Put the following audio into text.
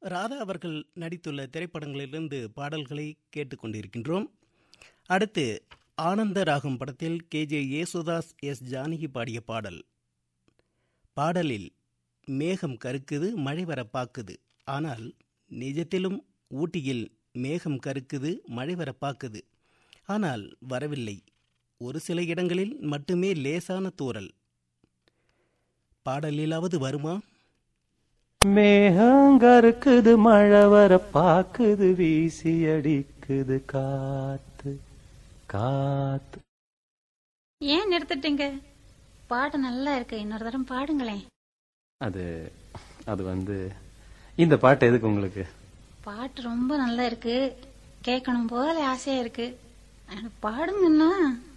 ராதா அவர்கள் நடித்துள்ள திரைப்படங்களிலிருந்து பாடல்களை கேட்டுக்கொண்டிருக்கின்றோம் அடுத்து ஆனந்த ராகம் படத்தில் K J Yesudas S Janaki பாடிய பாடல் பாடலில் மேகம் கருக்குது மழை வர பாக்குது ஆனால் நிஜத்திலும் ஊட்டியில் மேகம் கருக்குது மழை வர பாக்குது ஆனால் வரவில்லை ஒரு சில இடங்களில் மட்டுமே லேசான தூறல் பாடலிலாவது வருமா மேகங்கருக்குது மழை வர பாக்குது வீசி அடிக்குது காத்து காத்து ஏன் நிறுத்திட்டீங்க பாட்டு நல்லா இருக்கு இன்னொரு தரம் பாடுங்களேன் அது அது வந்து இந்த பாட்டு எதுக்கு உங்களுக்கு பாட்டு ரொம்ப நல்லா இருக்கு கேட்கணும் போல ஆசையா இருக்கு ஆனா பாடுங்கன்னா